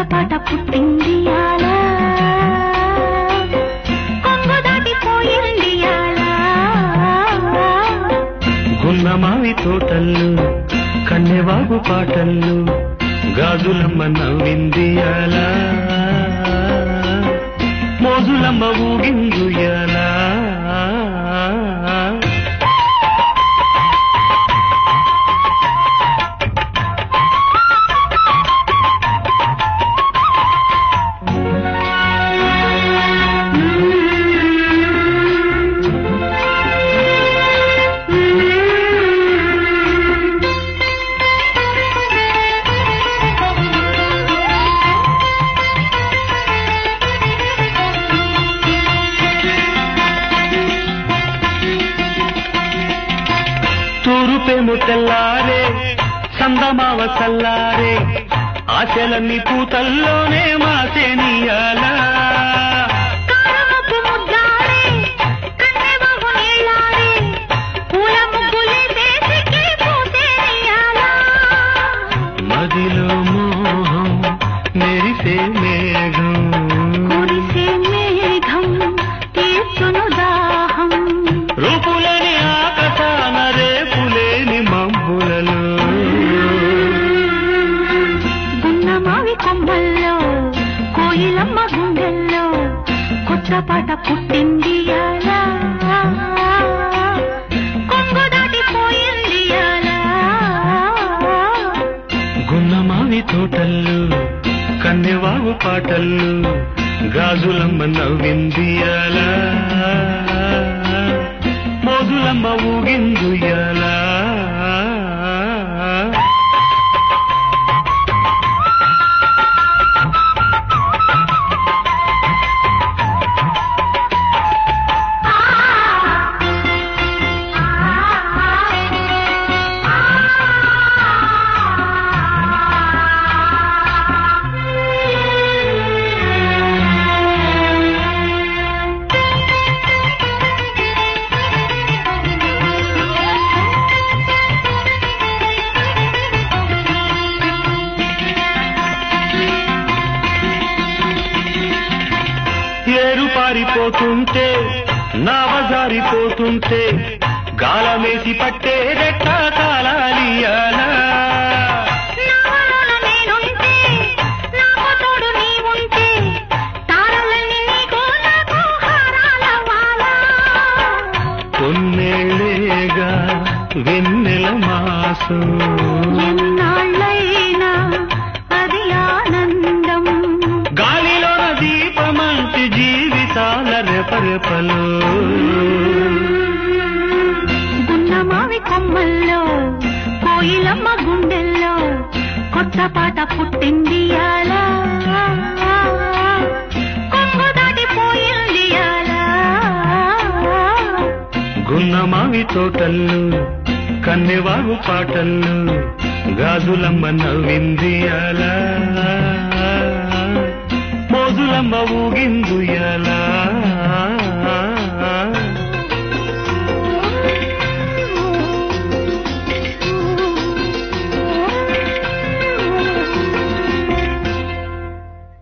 పాట పుట్టింది అలా కొంగు దాటిపోయింది అలా గున్నమావి తోటల్లు కన్నెవాగు పాటల్లు గాజులమ్మ నవ్వింది అలా మోజులమ్మ ఊగిందు ఎలా తూరుపేము తెల్లారే చందమావ చల్లారే ఆశలన్నీ పూతల్లోనే మాసేనియాలా కారమపు ముద్దాడే కన్నెబాబు నీళ్ళాడే పూల ముగ్గులే దేశకి పూసేయాలా మదిలో మోహం మెరిసే మేఘం కురిసే మేఘం తీర్చును దాహం రూపులేని ఆకాశాన రేపులేని మబ్బులలో గున్నమావి కొమ్మల్లో కోయిలమ్మ గుండెల్లో కొత్త పాట పుట్టింది అలా కొంగు దాటిపోయింది అలా గున్నమావి తోటల్లు కన్నెవాగు పాటల్లు గాజులమ్మ నవ్వింది అలా మోజులమ్మ ఊగిందు ఎలా ఏరు పారిపోతుంటే నావ జారిపోతుంటే గాలమేసి పట్టే రెట్ట కాలాలియాలా నావలోన నేనుంటే నాకు తోడు నీవుంటే తారలన్నీ నీకు నాకు హారాలవ్వాలా కొన్నేళ్ళేగా వెన్నెల మాసం ఎన్నాళ్ళైనా అది ఆనందం గాలిలోన దీపమంటి జీవితాల రెపరెపలు గున్నమావి కొమ్మల్లో కోయిలమ్మ గుండెల్లో కొత్త పాట పుట్టింది అలా కొంగు దాటిపోయింది అలా గున్నమావి తోటల్లు కన్నెవాగు పాటల్లు గాజులమ్మ నవ్వింది అలా మోజులమ్మ ఊగిందు ఎలా